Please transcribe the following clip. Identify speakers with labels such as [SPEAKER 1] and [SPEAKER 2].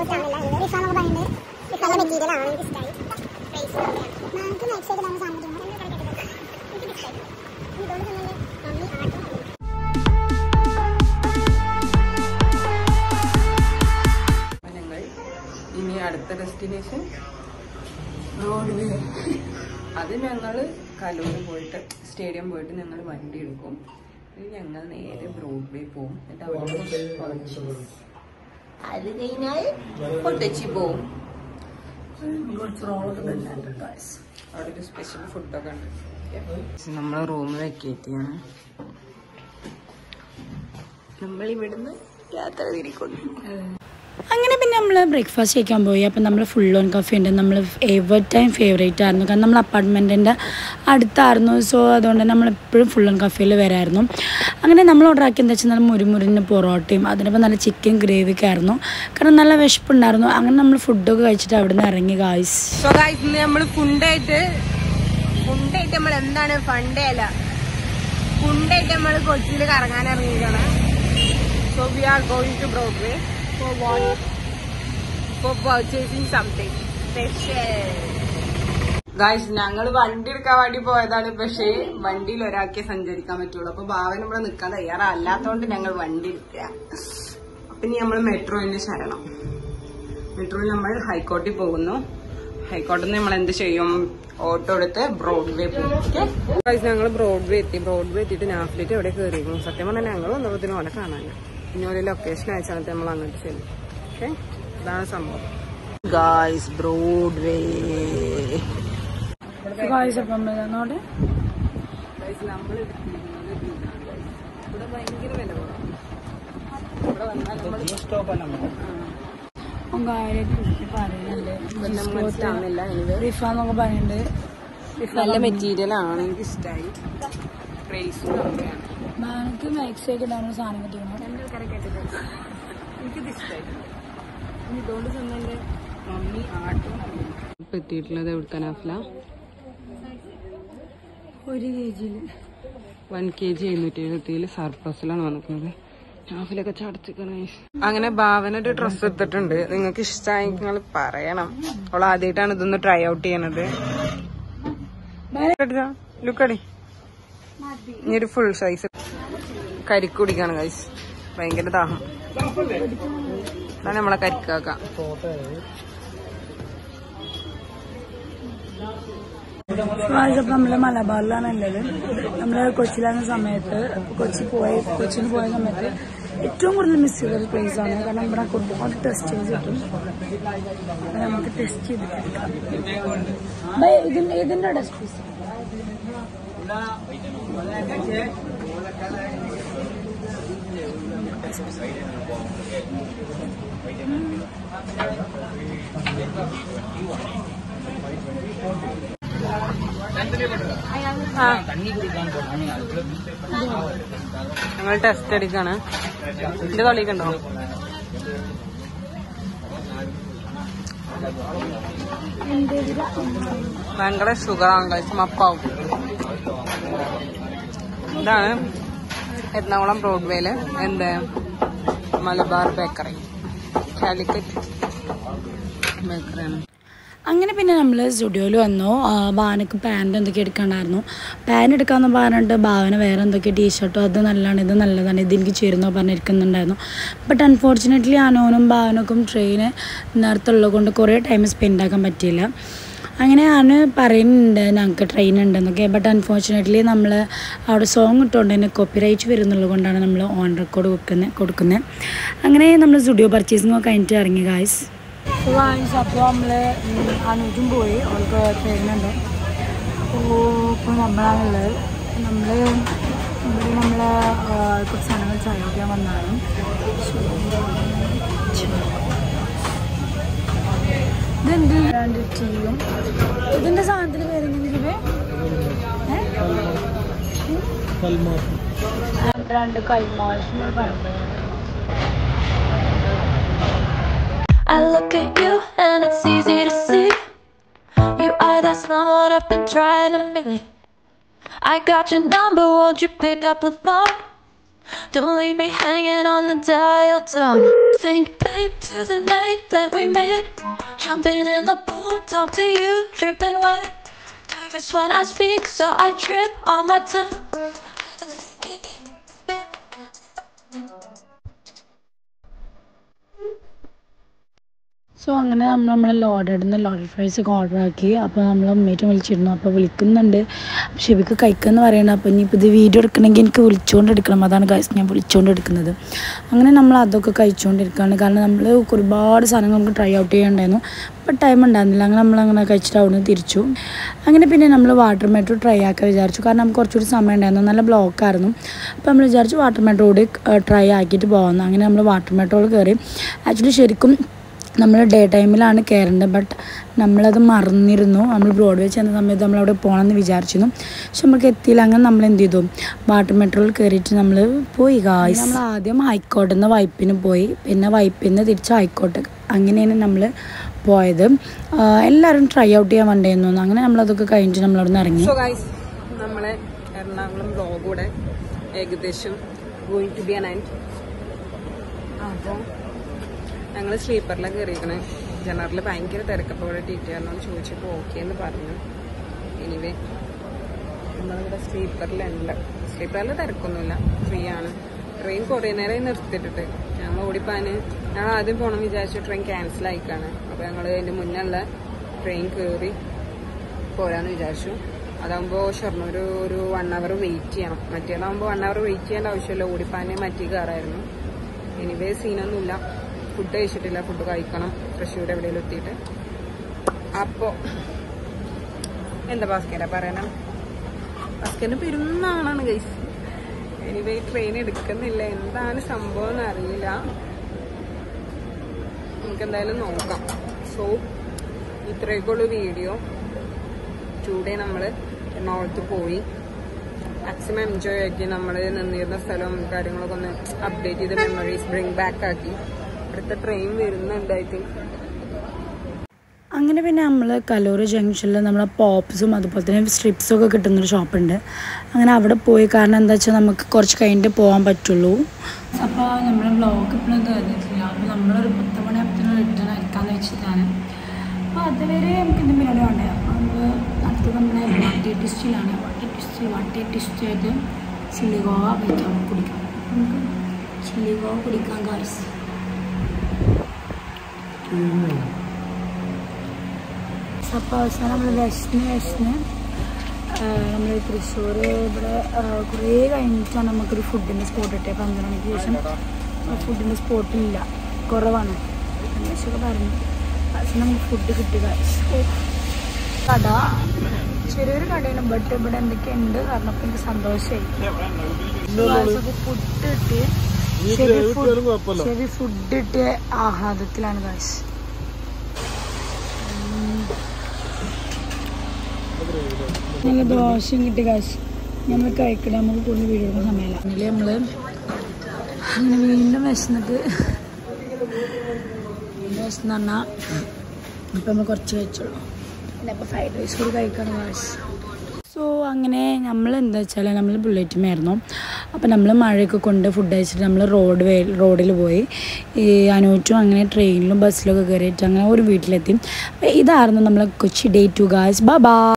[SPEAKER 1] ഇഷ്ടമാണില്ല റിഫാൻ എന്നൊക്കെ പറയുന്നത് റിഫാന്റെ മെറ്റീരിയൽ ആണ് എനിക്ക് ഇഷ്ടമായി പ്രൈസ് നമുക്ക് നൈറ്റ് ഷേക്ക് നമ്മൾ സാധനം തോന്നുന്നു എനിക്ക് ഇഷ്ടമായി ഇതുകൊണ്ട് തന്നെ മമ്മി ആട്ടും
[SPEAKER 2] അപ്പൊ ഞങ്ങൾ ഇനി അടുത്ത ഡെസ്റ്റിനേഷൻ റോഡ് അത് ഞങ്ങൾ കലൂര് പോയിട്ട് സ്റ്റേഡിയം പോയിട്ട് ഞങ്ങൾ വണ്ടി എടുക്കും ഇനി ഞങ്ങൾ നേരെ ബ്രോഡ്വേ പോകും എന്നിട്ട് അവിടെ purchase. അത് കഴിഞ്ഞാൽ കൊട്ടച്ചി പോവും കുറച്ച് റോളൊക്കെ തന്നെയുണ്ട് guys. അവിടെ ഒരു സ്പെഷ്യൽ ഫുഡൊക്കെ ഉണ്ട് നമ്മൾ റൂം വെക്കേറ്റ് ചെയ്യണം നമ്മൾ ഇവിടുന്ന് യാത്ര തിരിക്കുന്നു
[SPEAKER 3] അങ്ങനെ പിന്നെ നമ്മൾ ബ്രേക്ക്ഫാസ്റ്റ് കഴിക്കാൻ പോയി അപ്പം നമ്മൾ ഫുൾ ഓൺ കഫേ ഉണ്ട് നമ്മൾ എവർ ടൈം ഫേവറേറ്റ് ആയിരുന്നു കാരണം നമ്മൾ അപ്പാർട്ട്മെൻറ്റിൻ്റെ അടുത്തായിരുന്നു സോ അതുകൊണ്ട് നമ്മൾ എപ്പോഴും ഫുൾ ഓൺ കഫേയിൽ വരായിരുന്നു അങ്ങനെ നമ്മൾ ഓർഡർ ആക്കി എന്താ വെച്ചാൽ നല്ല മുരുമുരിന് പൊറോട്ടയും അതിനിപ്പോൾ നല്ല ചിക്കൻ ഗ്രേവിയൊക്കെ ആയിരുന്നു കാരണം നല്ല വിശപ്പുണ്ടായിരുന്നു അങ്ങനെ നമ്മൾ ഫുഡൊക്കെ കഴിച്ചിട്ട് അവിടെ നിന്ന് ഇറങ്ങി ഗായ്സ്
[SPEAKER 2] സോ ഗൈസ് ഇന്ന് നമ്മൾ ഫുണ്ടായിട്ട് ഫുണ്ടായിട്ട് നമ്മൾ എന്താണ് ഫണ്ടേ അല്ല ഫുണ്ടായിട്ട് നമ്മൾ കൊച്ചിയിൽ കറങ്ങാൻ ഇറങ്ങിയിരിക്കണം so we are going to Broadway for what for purchasing something guys ഞങ്ങൾ വണ്ടി എടുക്കാൻ വേണ്ടി പോയതാണ് പക്ഷേ വണ്ടിയിൽ ഒരാൾക്കേ സഞ്ചരിക്കാൻ പറ്റുള്ളൂ അപ്പൊ ഭാവന ഇവിടെ നിൽക്കാൻ തയ്യാറല്ലാത്തോണ്ട് ഞങ്ങൾ വണ്ടി എടുക്കുക അപ്പൊ ഇനി നമ്മൾ മെട്രോയിന്റെ ശരണം മെട്രോയിൽ നമ്മൾ ഹൈക്കോർട്ടിൽ പോകുന്നു ഹൈക്കോർട്ടിൽ നിന്ന് നമ്മൾ എന്ത് ചെയ്യും ഓട്ടോ എടുത്ത് ബ്രോഡ്വേ പോകും ഞങ്ങൾ ബ്രോഡ്വേ എത്തി ബ്രോഡ്വേ എത്തിയിട്ട് നാഫ്ലിറ്റ് എവിടെ കയറിയിരുന്നു സത്യം പറഞ്ഞാൽ ഞങ്ങൾ വന്നപ്പോഴത്തേനും ഓനെ കാണാനില്ല ഇനി ഒരു ലൊക്കേഷൻ അയച്ചാൽ നമ്മൾ അങ്ങോട്ട് ചെല്ലും ഓക്കെ ഇതാണ് സംഭവം ഗായ്സ് ബ്രോഡ്വേ
[SPEAKER 3] ഗായ്സ് അപ്പം നമ്മളോട്
[SPEAKER 2] നമ്മൾ ഇവിടെ ഭയങ്കര വില കുറവാണ് ഇവിടെ വന്നാൽ നമ്മൾ നമ്മൾ ഇഷ്ടമാവുന്നില്ല എനിവേ
[SPEAKER 3] റിഫ എന്നൊക്കെ പറയുന്നുണ്ട്
[SPEAKER 2] നല്ല മെറ്റീരിയൽ ആണ് എനിക്ക് ഇഷ്ടമായി പ്രൈസും കമ്മിയാണ്
[SPEAKER 3] ബാനക്ക് മാക്സിയൊക്കെ ഉണ്ടാകുന്ന സാധനം കിട്ടിക്കണം
[SPEAKER 2] എനിക്കിത് ഇഷ്ടമായി ഇതുകൊണ്ട് തന്നെ എൻ്റെ മമ്മി ആട്ടും ഇപ്പം എത്തിയിട്ടുള്ളത് എവിടെ നാഫില
[SPEAKER 3] ഒരു കെ ജിയിൽ
[SPEAKER 2] വൺ കെ ജി എഴുന്നൂറ്റി എഴുപത്തിയിൽ സർപ്ലസിലാണ് വന്നിരിക്കുന്നത് നാഫിലൊക്കെ ചടച്ചിക്കണേ അങ്ങനെ ഭാവന ഒരു ഡ്രസ്സ് എടുത്തിട്ടുണ്ട് നിങ്ങൾക്ക് ഇഷ്ടമായി നിങ്ങൾ പറയണം അവൾ ആദ്യമായിട്ടാണ് ഇതൊന്ന് ട്രൈ ഔട്ട് ചെയ്യണത് ലുക്കടി ഇനി ഒരു ഫുൾ സൈസ് കരിക്ക് കുടിക്കാണ് ഗൈസ് ഭയങ്കര ദാഹം അതാണ് നമ്മളെ കരിക്കാക്ക
[SPEAKER 3] ഗായ്സ് അപ്പം നമ്മള് മലബാറിലാണ് ഉള്ളത് നമ്മള് കൊച്ചിയിലാകുന്ന സമയത്ത് കൊച്ചി പോയ കൊച്ചിയിൽ പോയ സമയത്ത് ഏറ്റവും കൂടുതൽ മിസ് ചെയ്തൊരു പ്ലേസ് ആണ് കാരണം ഇവിടെ ഒരുപാട് ടെസ്റ്റേഴ്സ് കിട്ടും അപ്പൊ നമുക്ക് ടെസ്റ്റ് ചെയ്തിട്ടെടുക്കാം ബൈ, ഇതിന്റെ ഇതിന്റെ ടെസ്റ്റ്
[SPEAKER 2] ഞങ്ങൾ ടെസ്റ്റ് എടുക്കാണ് എന്റെ തൊള്ളിക്കുണ്ടോ ഭയങ്കര ഷുഗറാണ് കഴിച്ച് മപ്പാവും ഇതാണ് എറണാകുളം ബ്രോഡ്വേയില് എന്ത് മലബാർ ബേക്കറി കാലിക്കറ്റ് ബേക്കറിയാണ്
[SPEAKER 3] അങ്ങനെ പിന്നെ നമ്മൾ സ്റ്റുഡിയോയിൽ വന്നു ആ, ഭാവനക്ക് പാൻറ് എന്തൊക്കെ എടുക്കണ്ടായിരുന്നു പാൻറ് എടുക്കാമെന്ന് പറഞ്ഞിട്ട് ഭാവന വേറെ എന്തൊക്കെ ടീഷർട്ടോ അത് നല്ലതാണ് ഇത് നല്ലതാണ് ഇത് എനിക്ക് ചേരുന്നോ പറഞ്ഞിരിക്കുന്നുണ്ടായിരുന്നു ബട്ട് അൺഫോർച്ചുനേറ്റ്ലി അനോനും ഭാവനക്കും ട്രെയിന് നേരത്തെ ഉള്ളത് കൊണ്ട് കുറേ ടൈം സ്പെൻഡ് ആക്കാൻ പറ്റിയില്ല അങ്ങനെ ആണ് പറയുന്നുണ്ട് ഞങ്ങൾക്ക് ട്രെയിൻ ഉണ്ടെന്നൊക്കെ ബട്ട് അൺഫോർച്ചുനേറ്റ്ലി നമ്മൾ അവിടെ സോങ് ഇട്ടുകൊണ്ട് തന്നെ കോപ്പി റൈറ്റ് വരുന്നുള്ളത് കൊണ്ടാണ് നമ്മൾ ഓൺ റെക്കോർഡ് വെക്കുന്നത് കൊടുക്കുന്നത് അങ്ങനെ നമ്മൾ സ്റ്റുഡിയോ പർച്ചേസിംഗ് ഒക്കെ കഴിഞ്ഞിട്ട് ഇറങ്ങി ഗായ്സ് ഗായ്സ് അപ്പോൾ നമ്മൾ അനുജും പോയി അവൾക്ക് ട്രെയിനുണ്ട് അപ്പോൾ ഇപ്പോൾ നമ്മളാണുള്ളത് നമ്മൾ ഇവിടെ നമ്മൾ കുറച്ച് സാധനങ്ങൾ ചായ കുടിക്കാൻ വന്നതാണ് ഇതെന്ത് രണ്ട് ടീയും ഇതിന്റെ സാധനത്തിന് പേരെങ്ങനെ രണ്ട് കൈമാശം പറഞ്ഞു
[SPEAKER 4] I look at you and it's easy to see. You are that's not what I've been trying to be. I got your number, won't you pick up the phone? Don't leave me hanging on the dial tone. Think back to the night that we met. Jumping in the pool, talk to you, dripping wet. Nervous when I speak, so I trip on my tongue.
[SPEAKER 3] So അങ്ങനെ നമ്മൾ നമ്മൾ loaded നിന്ന് loaded fries ഒക്കെ order ആക്കി അപ്പോൾ നമ്മൾ അമ്മേറ്റും വിളിച്ചിരുന്നു അപ്പോൾ വിളിക്കുന്നുണ്ട് ഷെബിക്ക് കഴിക്കുമെന്ന് പറയണം അപ്പോൾ ഇനിയിപ്പോൾ ഇത് വീഡിയോ എടുക്കണമെങ്കിൽ എനിക്ക് വിളിച്ചുകൊണ്ട് എടുക്കണം അതാണ് ഗൈസ് ഞാൻ വിളിച്ചുകൊണ്ട് എടുക്കുന്നത് അങ്ങനെ നമ്മൾ അതൊക്കെ കഴിച്ചുകൊണ്ടിരിക്കുകയാണ് കാരണം നമ്മൾ ഒരുപാട് സാധനങ്ങൾ നമുക്ക് ട്രൈ ഔട്ട് ചെയ്യാനുണ്ടായിരുന്നു അപ്പോൾ ടൈം ഉണ്ടായിരുന്നില്ല അങ്ങനെ നമ്മൾ അങ്ങനെ കഴിച്ചിട്ട് അവിടെ നിന്ന് തിരിച്ചു അങ്ങനെ പിന്നെ നമ്മൾ വാട്ടർ മെട്രോ ട്രൈ ആക്കാൻ വിചാരിച്ചു കാരണം നമുക്ക് കുറച്ചുകൂടി സമയം ഉണ്ടായിരുന്നു നല്ല ബ്ലോക്കായിരുന്നു അപ്പോൾ നമ്മൾ വിചാരിച്ചു വാട്ടർ മെട്രോ കൂടി ട്രൈ ആക്കിയിട്ട് പോകുന്നു അങ്ങനെ നമ്മൾ വാട്ടർ മെട്രോയിൽ കയറി ആക്ച്വലി ശരിക്കും നമ്മൾ ഡേ ടൈമിലാണ് കയറേണ്ടത് ബട്ട് നമ്മളത് മറന്നിരുന്നു നമ്മൾ ബ്രോഡ്വേ ചെന്ന സമയത്ത് നമ്മൾ അവിടെ പോകണമെന്ന് വിചാരിച്ചിരുന്നു പക്ഷെ നമുക്ക് എത്തിയില്ല അങ്ങനെ നമ്മൾ എന്ത് ചെയ്തു വാട്ടർ മെട്രോയിൽ കയറിയിട്ട് നമ്മൾ പോയി ഗായ്സ് നമ്മൾ ആദ്യം ഹൈക്കോട്ടിൽ നിന്ന് വൈപ്പിന് പോയി പിന്നെ വൈപ്പിൽ നിന്ന് തിരിച്ച് ഹൈക്കോട്ട് അങ്ങനെയാണ് നമ്മൾ പോയത് ആഹ് എല്ലാവരും ട്രൈ ഔട്ട് ചെയ്യാൻ വേണ്ടിയെന്ന് തോന്നുന്നു അങ്ങനെ നമ്മളതൊക്കെ കഴിഞ്ഞിട്ട് നമ്മളവിടെ നിന്ന് ഇറങ്ങി
[SPEAKER 2] സോ ഗൈസ് നമ്മളെ എറണാകുളം ബ്ലോഗ് കൂടെ ഏകദേശം going to be an end അപ്പോൾ ഞങ്ങൾ സ്ലീപ്പറിലാണ് കയറിയിരിക്കണേ ജനറൽ ഭയങ്കര തിരക്കപ്പോൾ ഇവിടെ ടി ടി ആറിനോട് ചോദിച്ചപ്പോൾ ഓക്കെ എന്ന് പറഞ്ഞു എനിവേ നമ്മളിവിടെ സ്ലീപ്പറിലുണ്ട് സ്ലീപ്പറിൽ തിരക്കൊന്നുമില്ല ഫ്രീ ആണ് ട്രെയിൻ കുറേ നേരം നിർത്തിയിട്ടിട്ട് ഞങ്ങൾ ഓടിപ്പാന് ഞങ്ങൾ ആദ്യം പോകണം വിചാരിച്ചു ട്രെയിൻ ക്യാൻസൽ ആയിക്കാണ് അപ്പോൾ ഞങ്ങൾ അതിൻ്റെ മുന്നുള്ള ട്രെയിൻ കയറി പോരാന്ന് വിചാരിച്ചു അതാകുമ്പോൾ ഷൊർണൂർ ഒരു വൺ അവർ വെയിറ്റ് ചെയ്യണം മറ്റേതാകുമ്പോൾ വൺ അവർ വെയിറ്റ് ചെയ്യേണ്ട ആവശ്യമില്ല ഓടിപ്പാനെ മറ്റേ കയറായിരുന്നു എനിവേ സീനൊന്നുമില്ല ഫുഡ് കഴിച്ചിട്ടില്ല ഫുഡ് കഴിക്കണം തൃശ്ശൂർ എവിടെയെങ്കിലും എത്തിയിട്ട് അപ്പോൾ എന്താ ഭാസ്കര പറയണം ഭാസ്കരന് പെരുന്നാളാണ് ഗൈസ് എനിവേ ട്രെയിൻ എടുക്കുന്നില്ല എന്താണ് സംഭവം എന്ന് അറിയില്ല നമുക്ക് എന്തായാലും നോക്കാം സോ ഇത്രയൊക്കെയുള്ള വീഡിയോ ടു ഡേ നമ്മൾ എറണാകുളത്ത് പോയി മാക്സിമം എൻജോയ് ആക്കി നമ്മൾ നിന്നിരുന്ന സ്ഥലവും കാര്യങ്ങളൊക്കെ ഒന്ന് അപ്ഡേറ്റ് ചെയ്ത് മെമ്മറീസ് ബ്രിങ് ബാക്ക് ആക്കി അടുത്ത ട്രെയിൻ വരുന്നുണ്ട് ഐ തിങ്ക്
[SPEAKER 3] അങ്ങനെ പിന്നെ നമ്മൾ കലൂർ ജംഗ്ഷനിൽ നമ്മളെ പോപ്സും അതുപോലെ തന്നെ സ്ട്രിപ്സും ഒക്കെ കിട്ടുന്നൊരു ഷോപ്പുണ്ട് അങ്ങനെ അവിടെ പോയി കാരണം എന്താ വെച്ചാൽ നമുക്ക് കുറച്ച് കഴിഞ്ഞിട്ട് പോകാൻ പറ്റുള്ളൂ അപ്പോൾ നമ്മുടെ ബ്ലോഗ് ഇപ്പോഴും തീർന്നിട്ടില്ല അപ്പോൾ നമ്മളൊരു പത്ത് മണിയാകുമ്പോൾ റിട്ടേൺ അയക്കാമെന്ന് വെച്ചിട്ടാണ് അപ്പോൾ അതുവരെ നമുക്ക് എന്ത് പരിപാടി വേണ്ടേ അപ്പോൾ നമുക്ക് അടുത്തത് നമ്മുടെ വാട്ടി ടിസ്റ്റിലാണ് വാട്ടി ടിസ്റ്റ് വാട്ടി ടിസ്റ്റ് ആയിട്ട് ചില്ലി ഗോവ വയ്ക്കാം കുടിക്കാം അപ്പോൾ നമുക്ക് ചില്ലി ഗോവ കുടിക്കാം ഗായ്സ് അപ്പോൾ അവസാനം നമ്മൾ വിശന്ന് വിശന്ന് നമ്മൾ തൃശ്ശൂർ ഇവിടെ ആ, കുറേ കഴിഞ്ഞിട്ടാണ് നമുക്കൊരു ഫുഡിൻ്റെ സ്പോട്ട് കിട്ടിയത് പന്ത്രണ്ട് മണിക്ക് ശേഷം ഫുഡിൻ്റെ സ്പോട്ടില്ല കുറവാണ് അന്വേഷിച്ചൊക്കെ പറഞ്ഞു പക്ഷെ നമുക്ക് ഫുഡ് കിട്ടുക കട ചെറിയൊരു കടയാണ് ബട്ട് ഇവിടെ എന്തൊക്കെ ഉണ്ട് കാരണം അപ്പം എനിക്ക് സന്തോഷമായി ഫുഡ് കിട്ടി ചെറിയ ഫുഡ് ചെറിയ ഫുഡ് ഇട്ട് ആഹ്ലാദത്തിലാണ് കാശ് നല്ല ദോശയും കിട്ടി കാശ് നമ്മൾ കഴിക്കണ നമുക്ക് കൂടുതൽ വീഡിയോ എടുക്കാൻ സമയമില്ല അതിൽ നമ്മൾ അങ്ങനെ വീണ്ടും വിശന്നിട്ട് വീണ്ടും വിശന്ന് പറഞ്ഞാൽ ഇപ്പം നമ്മൾ കുറച്ച് കഴിച്ചോളൂ പിന്നെ അപ്പോൾ ഫ്രൈഡ് റൈസ് കൂടി കഴിക്കണം കാശ് സോ അങ്ങനെ നമ്മൾ എന്താ വെച്ചാൽ നമ്മൾ ബുള്ളറ്റുമായിരുന്നു അപ്പോൾ നമ്മൾ മഴയൊക്കെ കൊണ്ട് ഫുഡ് കഴിച്ചിട്ട് നമ്മൾ റോഡ് വേ റോഡിൽ പോയി ഈ അനൂറ്റും അങ്ങനെ ട്രെയിനിലും ബസ്സിലൊക്കെ കയറിയിട്ട് അങ്ങനെ ഒരു വീട്ടിലെത്തി അപ്പോൾ ഇതായിരുന്നു നമ്മളെ കൊച്ചി ഡേ ടു ഗായ്സ് ബ ബാ